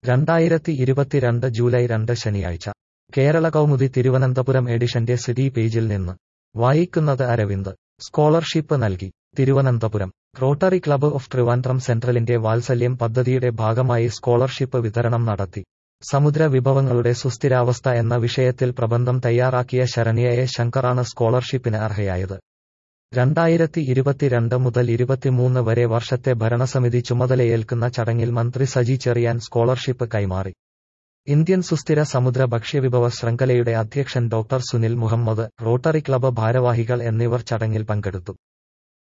രണ്ടായിരത്തി ഇരുപത്തിരണ്ട് ജൂലൈ രണ്ട് ശനിയാഴ്ച കേരള കൗമുദി തിരുവനന്തപുരം എഡിഷന്റെ സിറ്റി പേജിൽ നിന്ന് വായിക്കുന്നത് അരവിന്ദ് സ്കോളർഷിപ്പ് നൽകി Thiruvananthapuram Rotary club of Trivandrum സെൻട്രലിന്റെ വാത്സല്യം പദ്ധതിയുടെ ഭാഗമായി സ്കോളർഷിപ്പ് വിതരണം നടത്തി സമുദ്ര വിഭവങ്ങളുടെ സുസ്ഥിരാവസ്ഥ എന്ന വിഷയത്തിൽ പ്രബന്ധം തയ്യാറാക്കിയ ശരണ്യയെ ശങ്കറാണ് സ്കോളർഷിപ്പിന് അർഹയായത് രണ്ടായിരത്തി ഇരുപത്തിരണ്ട് മുതൽ ഇരുപത്തിമൂന്ന് വരെ വർഷത്തെ ഭരണസമിതി ചുമതലയേൽക്കുന്ന ചടങ്ങിൽ മന്ത്രി സജി ചെറിയാൻ സ്കോളർഷിപ്പ് കൈമാറി ഇന്ത്യൻ സുസ്ഥിര സമുദ്ര ഭക്ഷ്യവിഭവ ശൃംഖലയുടെ അധ്യക്ഷൻ doctor Sunil Muhammad Rotary club ഭാരവാഹികൾ എന്നിവർ ചടങ്ങിൽ പങ്കെടുത്തു